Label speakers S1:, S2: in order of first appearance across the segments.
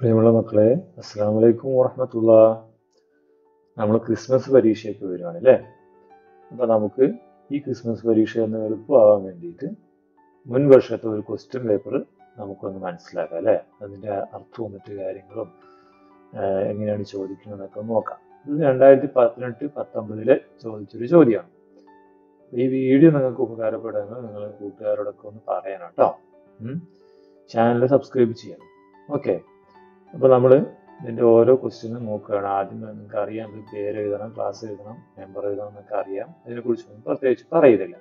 S1: പ്രിയമുള്ള മക്കളെ അസ്സാം വലൈക്കും വറഹമത്തുള്ള നമ്മൾ ക്രിസ്മസ് പരീക്ഷയൊക്കെ വരുവാണ് അല്ലേ അപ്പോൾ നമുക്ക് ഈ ക്രിസ്മസ് പരീക്ഷ ഒന്ന് എളുപ്പമാകാൻ വേണ്ടിയിട്ട് മുൻ വർഷത്തെ ഒരു ക്വസ്റ്റ്യൻ പേപ്പർ നമുക്കൊന്ന് മനസ്സിലാക്കാം അല്ലേ അതിൻ്റെ അർത്ഥവും മറ്റു കാര്യങ്ങളും ആഹ് എങ്ങനെയാണ് ചോദിക്കുന്നതെന്നൊക്കെ ഒന്ന് നോക്കാം ഇത് രണ്ടായിരത്തി പതിനെട്ട് പത്തൊമ്പതിലെ ചോദിച്ചൊരു ചോദ്യമാണ് ഈ വീഡിയോ നിങ്ങൾക്ക് ഉപകാരപ്പെടുമെന്ന് നിങ്ങൾ കൂട്ടുകാരോടൊക്കെ ഒന്ന് പറയണം കേട്ടോ ചാനൽ സബ്സ്ക്രൈബ് ചെയ്യണം ഓക്കെ അപ്പോൾ നമ്മൾ ഇതിൻ്റെ ഓരോ ക്വസ്റ്റ്യനും നോക്കുകയാണ് ആദ്യം നിങ്ങൾക്ക് അറിയാം ഇത് പേര് എഴുതണം ക്ലാസ് എഴുതണം നമ്പർ എഴുതണം എന്നൊക്കെ അറിയാം അതിനെക്കുറിച്ചൊന്നും പ്രത്യേകിച്ച് പറയുന്നില്ല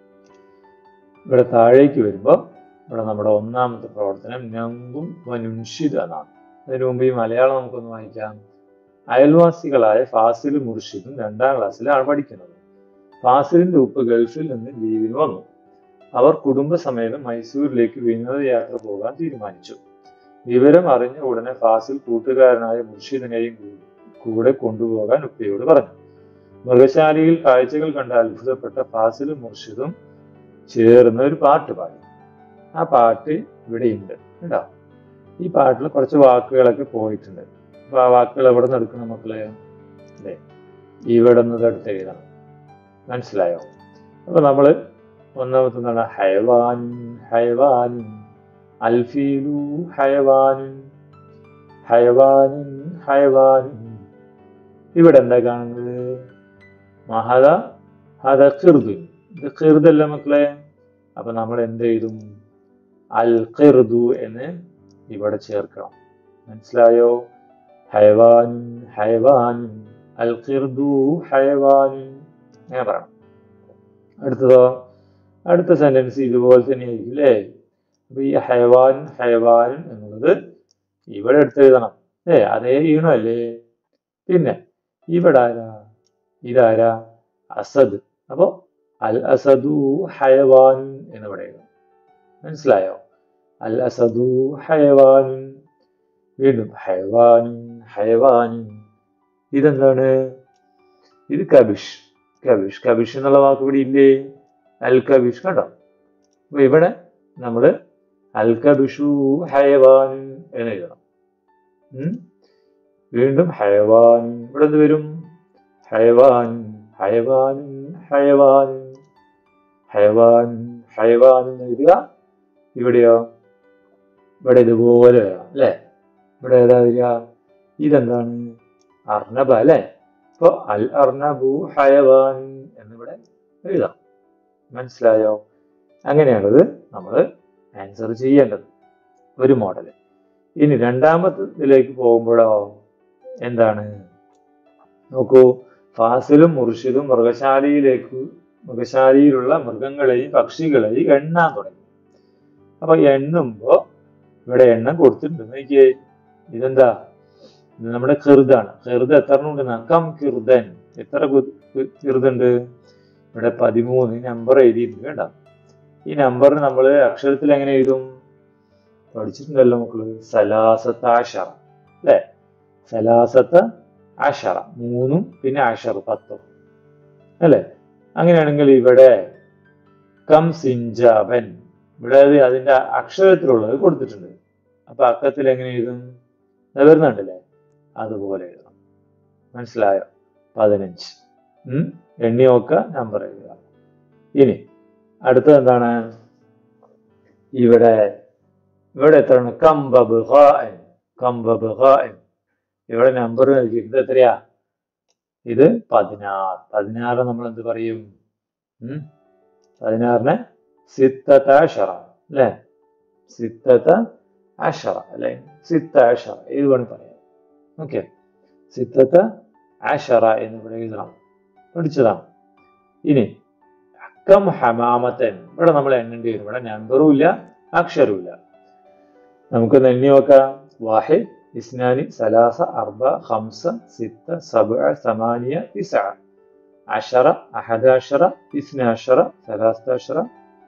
S1: ഇവിടെ താഴേക്ക് വരുമ്പോൾ ഇവിടെ നമ്മുടെ ഒന്നാമത്തെ പ്രവർത്തനം നങ്കും വനുൻഷിദ് എന്നാണ് അതിനു മുമ്പ് ഈ മലയാളം നമുക്കൊന്ന് വായിക്കാം അയൽവാസികളായ ഫാസിലും മുർഷിദും രണ്ടാം ക്ലാസ്സിലാണ് പഠിക്കുന്നത് ഫാസിലിന്റെ ഉപ്പ് ഗൾഫിൽ നിന്ന് ലീവിന് വന്നു അവർ കുടുംബസമേതം മൈസൂരിലേക്ക് വിനോദയാത്ര പോകാൻ തീരുമാനിച്ചു വിവരം അറിഞ്ഞ ഉടനെ ഫാസിൽ കൂട്ടുകാരനായ മുർഷിദിനെയും കൂടെ കൊണ്ടുപോകാൻ ഉപ്പയോട് പറഞ്ഞു മൃഗശാലയിൽ കാഴ്ചകൾ കണ്ട് അത്ഭുതപ്പെട്ട ഫാസിലും മുർഷിദും ചേർന്ന് ഒരു പാട്ട് പാടി ആ പാട്ട് ഇവിടെയുണ്ട് കേട്ടോ ഈ പാട്ടിൽ കുറച്ച് വാക്കുകളൊക്കെ പോയിട്ടുണ്ട് അപ്പൊ ആ വാക്കുകൾ എവിടെ നിന്ന് എടുക്കണം മക്കളെ അല്ലേ ഇവിടെ നിന്ന് എടുത്ത് എഴുതണം മനസ്സിലായോ അപ്പൊ നമ്മള് ഒന്നാമത്തെ എന്താണ് ഹൈവാൻ ഹൈവാൻ അൽഫീലു ഹൈവാനുൻ ഹൈവാനുൻ ഹൈവാനുൻ ഇവിടെ എന്താ കാണുന്നത് മഹദ ഹദ ഖിർദുൻ ഇത് ഖിർദല്ല മക്കളെ അപ്പൊ നമ്മൾ എന്ത് എഴുതും അൽ ഖിർദു എന്ന് ഇവിടെ ചേർക്കണം മനസ്സിലായോ ഹൈവാനുൻ ഹൈവാനുൻ അൽ ഖിർദു ഹൈവാനുൻ അങ്ങനെ പറയണം അടുത്തതോ അടുത്ത സെന്റൻസ് ഇതുപോലെ തന്നെ ആയിരിക്കും അല്ലേ അപ്പൊ ഈ ഹൈവാൻ ഹൈവാൻ എന്നുള്ളത് ഇവിടെ എടുത്ത് എഴുതണം ഏ അതേ ഈണമല്ലേ പിന്നെ ഇവിടെ ആരാ ഇതാരാ അസദ് അപ്പോ അൽ അസദു ഹയവാൻ എന്ന് ഇവിടെ എഴുതണം മനസ്സിലായോ അൽ അസദു ഹയവാൻ വീണ്ടും ഹയവാൻ ഹയവാൻ ഇതെന്താണ് ഇത് കബിഷ് കബിഷ് കബിഷ് എന്നുള്ള വാക്ക് ഇവിടെ ഇല്ലേ അൽ കബിഷ് കണ്ടോ അപ്പൊ ഇവിടെ നമ്മൾ അൽ കബിഷു ഹയവാൻ എന്ന് എഴുതണം ഉം? വീണ്ടും ഹയവാൻ ഇവിടെ എന്ത് വരും ഹയവാൻ ഹയവാൻ ഹയവാൻ ഹയവാൻ ഹയവാൻ എന്ന് എഴുതുക ഇവിടെയോ ഇവിടെ ഇതുപോലെ വേണം അല്ലേ ഇവിടെ ഏതാ വരിക ഇതെന്താണ് അർണബ അല്ലേ അപ്പൊ അൽ അർണബു ഹയവാൻ എന്നിവിടെ എഴുതാം മനസ്സിലായോ അങ്ങനെയാണത് നമ്മൾ ആൻസർ ചെയ്യേണ്ടത് ഒരു മോഡൽ ഇനി രണ്ടാമത്തതിലേക്ക് പോകുമ്പോഴോ എന്താണ് നോക്കൂ ഫാസിലും മുർഷിദും മൃഗശാലയിലേക്ക് മൃഗശാലയിലുള്ള മൃഗങ്ങളെയും പക്ഷികളെയും എണ്ണാൻ തുടങ്ങി അപ്പൊ എണ്ണുമ്പോ ഇവിടെ എണ്ണം കൊടുത്തിട്ടുണ്ട് നോക്കിയേ ഇതെന്താ ഇത് നമ്മുടെ കിറുതാണ് കിറുത് എത്ര ഉണ്ട് കം കിറുതൻ എത്ര കിറുതുണ്ട് ഇവിടെ പതിമൂന്ന് നമ്പർ എഴുതിയിട്ടുണ്ട് കേട്ടോ ഈ നമ്പർ നമ്മൾ അക്ഷരത്തിൽ എങ്ങനെ എഴുതും പഠിച്ചിട്ടുണ്ടല്ലോ മക്കള് സലാസത്ത് ആഷറ അല്ലേ സലാസത്ത് ആഷറ മൂന്നും പിന്നെ ആഷർ പത്തും അല്ലേ അങ്ങനെയാണെങ്കിൽ ഇവിടെ കം സിഞ്ചാവൻ ഇവിടെ അത് അതിന്റെ അക്ഷരത്തിലുള്ളത് കൊടുത്തിട്ടുണ്ട് അപ്പൊ അക്കത്തിൽ എങ്ങനെ എഴുതും അത് വരുന്നുണ്ടല്ലേ അതുപോലെ എഴുതണം മനസ്സിലായോ പതിനഞ്ച് ഉം എണ്ണി നോക്കുക നമ്പർ എഴുതുക ഇനി അടുത്തത് എന്താണ് ഇവിടെ ഇവിടെ എത്രയാണ് കമ്പബ് ഹാൻ കമ്പബ് ഹാൻ ഇവിടെ നമ്പർ നൽകിയിട്ടുണ്ട് എത്രയാ ഇത് പതിനാറ് പതിനാറ് നമ്മൾ എന്ത് പറയും ഉം പതിനാറിന് സിത്തത്ത അഷറ അല്ലേ സിത്തത്ത അഷറ അല്ലെ സിത്ത അഷറ ഏത് വേണം പറയാം ഓക്കെ സിത്തത്ത അഷറ എന്ന് ഇവിടെ എഴുതണം പഠിച്ചതാണ് ഇനി കം ഹമാമത്തൻ ഇവിടെ നമ്മൾ എണ്ണേണ്ടി വരും ഇവിടെ നമ്പറും ഇല്ല അക്ഷരവും ഇല്ല നമുക്ക് എണ്ണി നോക്കാം വാഹിദ് ഇസ്നാനി സലാസ അർബ ഹംസ സിത്ത സബ സമാനിയ തിസ അഷറ അഹദ അഷറ ഇസ്ന അഷറ സലാസത്ത അഷറ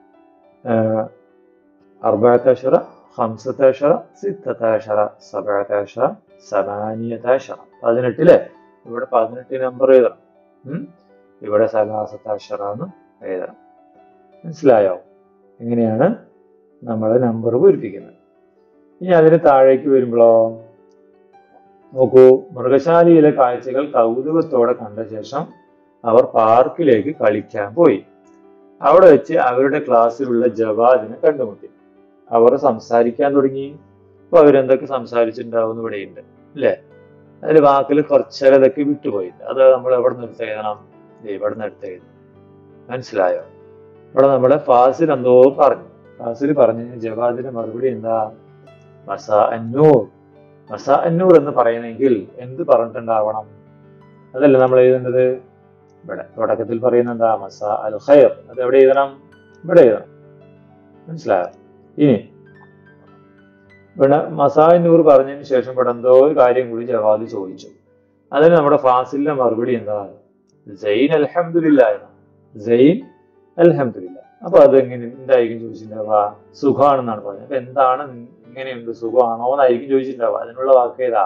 S1: അർബഅത്ത അഷറ ഹംസത്ത അഷറ സിത്തത്ത അഷറ സബഅത്ത അഷറ സമാനിയത്ത അഷറ പതിനെട്ടിലെ ഇവിടെ പതിനെട്ട് നമ്പർ എഴുതണം ഉം? ഇവിടെ സലാസത്ത അഷറ എന്ന് എഴുതണം മനസ്സിലായോ എങ്ങനെയാണ് നമ്മൾ നമ്പർ പൂരിപ്പിക്കുന്നത് ഇനി അതിന് താഴേക്ക് വരുമ്പോഴോ നോക്കൂ മൃഗശാലയിലെ കാഴ്ചകൾ കൗതുകത്തോടെ കണ്ട ശേഷം അവർ പാർക്കിലേക്ക് കളിക്കാൻ പോയി അവിടെ വെച്ച് അവരുടെ ക്ലാസ്സിലുള്ള ജവാദിനെ കണ്ടുമുട്ടി അവർ സംസാരിക്കാൻ തുടങ്ങി അപ്പൊ അവരെന്തൊക്കെ സംസാരിച്ചിട്ടുണ്ടാവും ഇവിടെയുണ്ട് അല്ലേ അതിൽ വാക്കിൽ കുറച്ചതൊക്കെ വിട്ടുപോയിട്ടുണ്ട് അത് നമ്മൾ എവിടെ നിന്ന് എടുത്ത് എഴുതണം ദേ ഇവിടെ നിന്ന് എടുത്ത് എഴുതണം മനസ്സിലായോ ഇവിടെ നമ്മുടെ ഫാസിൽ എന്തോ പറഞ്ഞു ഫാസിൽ പറഞ്ഞു ജവാദിന്റെ മറുപടി എന്താ മസ അന്നൂർ മസ അന്നൂർ എന്ന് പറയണമെങ്കിൽ എന്ത് പറഞ്ഞിട്ടുണ്ടാവണം അതല്ലേ നമ്മൾ എഴുതേണ്ടത് ഇവിടെ തുടക്കത്തിൽ പറയുന്ന എന്താ മസ അൽ ഖൈർ അത് എവിടെ എഴുതണം ഇവിടെ എഴുതണം മനസ്സിലായോ ഇനി ഇവിടെ മസാനൂർ പറഞ്ഞതിന് ശേഷം ഇവിടെ എന്തോ ഒരു കാര്യം കൂടി ജവാദ് ചോദിച്ചു അതിന് നമ്മുടെ ഫാസിലിന്റെ മറുപടി എന്താ ജൈൻ അൽഹംദുലില്ല എന്നാണ് ജൈൻ അൽഹംദുലില്ല അപ്പൊ അത് എങ്ങനെ എന്തായിരിക്കും ചോദിച്ചിട്ടുണ്ടാവുക സുഖമാണെന്നാണ് പറഞ്ഞത് അപ്പൊ എന്താണ് ഇങ്ങനെയുണ്ട് സുഖമാണോ എന്നായിരിക്കും ചോദിച്ചിട്ടുണ്ടാവുക അതിനുള്ള വാക്ക് ഏതാ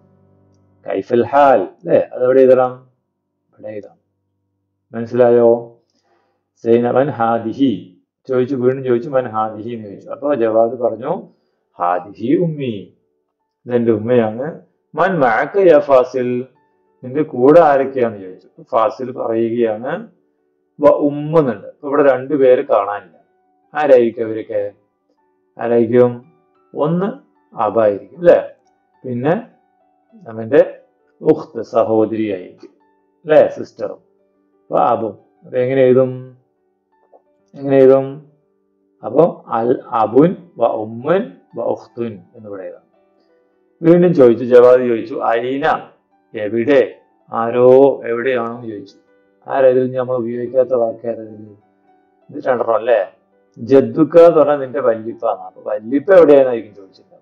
S1: കൈഫൽ ഹാൽ അല്ലേ അതെവിടെ എഴുതണം ഇവിടെ എഴുതാം മനസ്സിലായോ സൈന മൻ ഹാദിഹി ചോദിച്ചു വീണ്ടും ചോദിച്ചു മൻ ഹാദിഹി എന്ന് ചോദിച്ചു അപ്പൊ ജവാദ് പറഞ്ഞു ഹാദിഹി ഉമ്മി ഇതെന്റെ ഉമ്മയാണ് മൻ മഴക്ക യാ ഫാസിൽ നിന്റെ കൂടെ ആരൊക്കെയാന്ന് ചോദിച്ചു അപ്പൊ ഫാസിൽ പറയുകയാണ് വ ഉമ്മ എന്നുണ്ട് അപ്പൊ ഇവിടെ രണ്ടുപേര് കാണാനില്ല ആരായിരിക്കും അവരൊക്കെ ആരായിരിക്കും ഒന്ന് അബായിരിക്കും അല്ലെ പിന്നെ അവന്റെ ഉഖ്ത് സഹോദരിയായിരിക്കും അല്ലെ സിസ്റ്ററും അപ്പൊ അബും അപ്പൊ എങ്ങനെ എഴുതും എങ്ങനെ എഴുതും അപ്പൊ അൽ അബുൻ വ ഉമ്മൻ വ ഉഖ്തുൻ എന്ന് ഇവിടെ എഴുതാം വീണ്ടും ചോദിച്ചു ജവാദ് ചോദിച്ചു അയിന എവിടെ ആരോ എവിടെയാണെന്ന് ചോദിച്ചു ആരാ ഇതിൽ നമ്മൾ ഉപയോഗിക്കാത്ത വാക്കേതാ ഇതില് ഇത് രണ്ടെണ്ണം അല്ലേ ജദ്ദുക്ക എന്ന് പറഞ്ഞാൽ നിന്റെ വല്ലിപ്പ എന്നാ അപ്പൊ വല്ലിപ്പ എവിടെയാണെന്നായിരിക്കും ചോദിച്ചിട്ടുണ്ടാവുക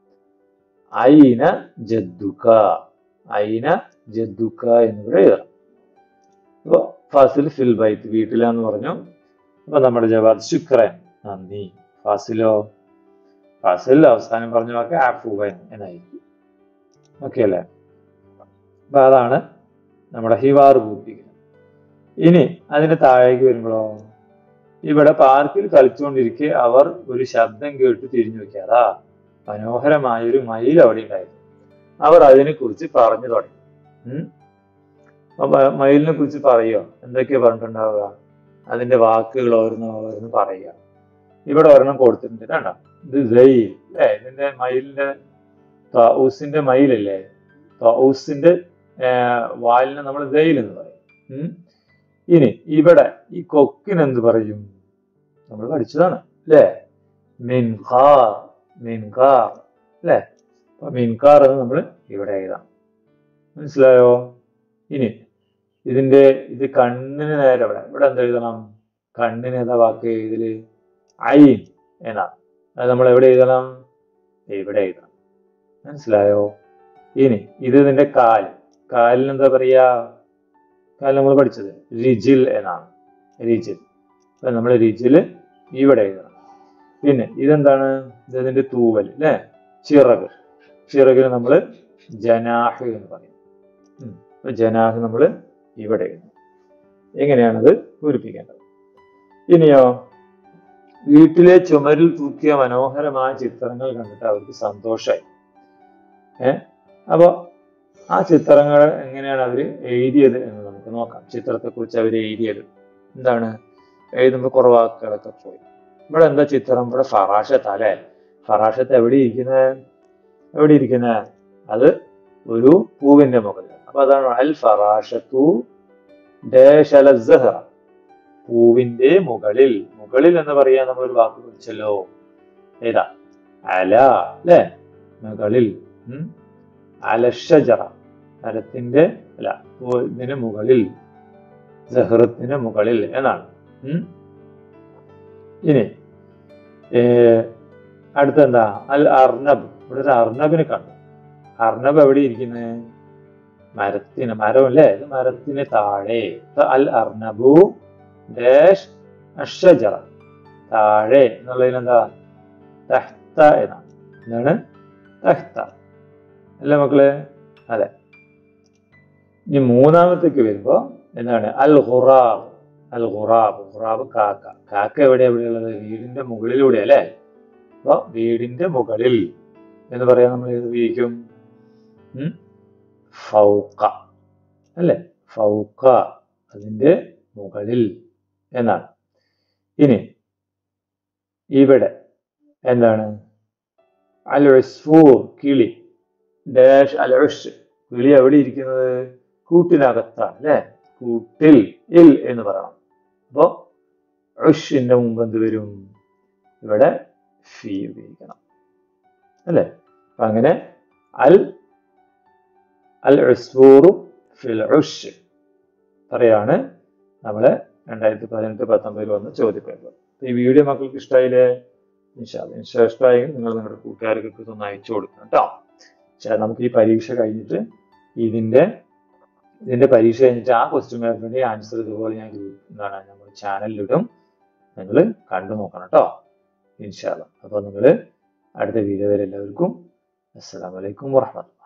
S1: അയിന ജദ്ദുക്ക അയിന ജദ്ദുക്ക എന്നിവിടെ എഴുതണം അപ്പൊ ഫാസിൽ ഫിൽ ബൈത്ത് വീട്ടിലാന്ന് പറഞ്ഞു അപ്പൊ നമ്മുടെ ജവാദ് ശുക്രൻ നന്ദി ഫാസിലോ ഫാസിൽ അവസാനം പറഞ്ഞ വാക്ക് ആഫുവൻ എന്നായിരിക്കും ഓക്കെ അല്ലേ അപ്പൊ അതാണ് നമ്മുടെ ഹിവാർ പൂർത്തിക്കുന്നത് ഇനി അതിന് താഴേക്ക് വരുമ്പോഴോ ഇവിടെ പാർക്കിൽ കളിച്ചുകൊണ്ടിരിക്കെ അവർ ഒരു ശബ്ദം കേട്ട് തിരിഞ്ഞു നോക്കിയതാ മനോഹരമായ ഒരു മയിൽ അവിടെ ഉണ്ടായിരുന്നു അവർ അതിനെ കുറിച്ച് പറഞ്ഞു തുടങ്ങി ഉം. അപ്പൊ മയിലിനെ കുറിച്ച് പറയുക എന്തൊക്കെയാ പറഞ്ഞിട്ടുണ്ടാവുക അതിന്റെ വാക്കുകൾ ഓരോന്ന് ഓരോന്ന് പറയുക ഇവിടെ ഒരെണ്ണം കൊടുത്തിട്ടുണ്ട് കണ്ട ഇത് ജയിൽ അല്ലേ ഇതിന്റെ മയിലിന്റെ തൗസിന്റെ മയിലല്ലേ തൗസിന്റെ വാലിനെ നമ്മൾ ജയിൽ എന്ന് പറയും ഉം. ഇനി ഇവിടെ ഈ കൊക്കിന് എന്ത് പറയും നമ്മൾ പഠിച്ചതാണ് അല്ലേ മിൻകാർ മിൻകാർ അല്ലേ അപ്പൊ മിൻകാർ എന്ന് നമ്മൾ ഇവിടെ എഴുതാം മനസ്സിലായോ ഇനി ഇതിന്റെ ഇത് കണ്ണിന് നേരെ ഇവിടെ ഇവിടെ എന്ത് എഴുതണം കണ്ണിന് ഏതാ വാക്ക് ഇതില് ഐൻ എന്നാ അത് നമ്മൾ എവിടെ എഴുതണം ഇവിടെ എഴുതണം മനസ്സിലായോ ഇനി ഇത് ഇതിന്റെ കാൽ കാലിന് എന്താ പറയാ കാൽ നമ്മൾ പഠിച്ചത് റിജിൽ എന്നാണ് റിജിൽ അപ്പൊ നമ്മൾ റിജിൽ ഇവിടെ എഴുതണം പിന്നെ ഇതെന്താണ് ഇത് ഇതിന്റെ തൂവൽ അല്ലെ ചിറക് ചിറകിന് നമ്മൾ ജനാഹ് എന്ന് പറയും ഉം. അപ്പൊ ജനാഹ് നമ്മൾ ഇവിടെ എഴുതണം എങ്ങനെയാണത് പൂരിപ്പിക്കേണ്ടത് ഇനിയോ വീട്ടിലെ ചുമരിൽ തൂക്കിയ മനോഹരമായ ചിത്രങ്ങൾ കണ്ടിട്ട് അവർക്ക് സന്തോഷമായി ഏ അപ്പൊ ആ ചിത്രങ്ങൾ എങ്ങനെയാണ് അവർ എഴുതിയത് എന്ന് നമുക്ക് നോക്കാം ചിത്രത്തെ കുറിച്ച് അവർ എഴുതിയത് എന്താണ് എഴുതുമ്പോൾ കുറേ വാക്കുകളൊക്കെ പോയി ഇവിടെ എന്താ ചിത്രം ഇവിടെ ഫറാഷത്ത് അല്ലെ ഫറാഷത്ത് എവിടെ ഇരിക്കുന്നത് എവിടെ ഇരിക്കുന്നത് അത് ഒരു പൂവിന്റെ മുകളിൽ അപ്പൊ അതാണ് അൽ ഫറാഷത്തു ഡാഷ് അല സഹറ പൂവിന്റെ മുകളിൽ മുകളിൽ എന്ന് പറയാൻ നമ്മൾ ഒരു വാക്ക് പഠിച്ചല്ലോ ഏതാ അല അല്ലെ മുകളിൽ ഉം. അലഷജറ മരത്തിന്റെ അല്ല പൂ- ഇതിന് മുകളിൽ സഹറത്തിന് മുകളിൽ എന്നാണ് ഉം. ഇനി ഏ, അടുത്ത എന്താ അൽ അർണബ് ഇവിടെ ഒരു അർണബിനെ കണ്ടു അർണബ് എവിടെ ഇരിക്കുന്നത് മരത്തിന് മരം അല്ലേ ഇത് മരത്തിന് താഴെ അപ്പൊ അൽ അർണബു ഡാഷ് അഷജറ താഴെ എന്നുള്ളതിന് എന്താ തഹ്ത എന്നാണ് എന്താണ് തഹ്ത അല്ലേ മക്കളെ അതെ ഇനി മൂന്നാമത്തേക്ക് വരുമ്പോ എന്താണ് അൽ ഖുറാബ് അൽ ഖുറാബ് ഖുറാബ് കാക്ക കാക്ക എവിടെ എവിടെയുള്ളത് വീടിന്റെ മുകളിലൂടെ അല്ലേ അപ്പൊ വീടിന്റെ മുകളിൽ എന്ന് പറയാൻ നമ്മൾ ഏത് ഉപയോഗിക്കും ഉം? ഫൗക്ക അല്ലേ ഫൗക്ക അതിന്റെ മുകളിൽ എന്നാണ് ഇനി ഇവിടെ എന്താണ് അൽ ഉസ്ഫൂർ കിളി ഡാഷ് അൽ ഉഷ് കിളി എവിടെ ഇരിക്കുന്നത് കൂട്ടിനകത്താണ് അല്ലെ കൂട്ടിൽ ഇൽ എന്ന് പറയണം അപ്പോ ഉഷിന്റെ മുമ്പ് എന്ത് വരും ഇവിടെ ഫി ഉപയോഗിക്കണം അല്ലേ അപ്പൊ അങ്ങനെ അൽ അൽ ഉസ്ഫൂറു ഫിൽ ഉഷ് പറയാണ് നമ്മളെ രണ്ടായിരത്തി പതിനെട്ട് പത്തൊമ്പതിൽ വന്ന ചോദ്യപേപ്പർ ഈ വീഡിയോ മക്കൾക്ക് ഇഷ്ടമായില്ലേ ഇൻഷാല്ല ഇൻഷാ ഇഷ്ടമായെങ്കിൽ നിങ്ങൾ നിങ്ങളുടെ കൂട്ടുകാർക്കൊക്കെ ഇതൊന്ന് അയച്ചു കൊടുക്കണം കേട്ടോ പക്ഷേ നമുക്ക് ഈ പരീക്ഷ കഴിഞ്ഞിട്ട് ഇതിന്റെ ഇതിന്റെ പരീക്ഷ കഴിഞ്ഞിട്ട് ആ ക്വസ്റ്റ്യൻ പേപ്പറിന്റെ ആൻസർ ഇതുപോലെ ഞാൻ ഗ്രൂപ്പ് എന്താണ് നമ്മൾ ചാനലിലിടും നിങ്ങൾ കണ്ടു നോക്കണം കേട്ടോ ഇൻഷാല്ല അപ്പോൾ നിങ്ങൾ അടുത്ത വീഡിയോ വരെ എല്ലാവർക്കും അസ്സലാമലൈക്കും വാഹമത്തുള്ള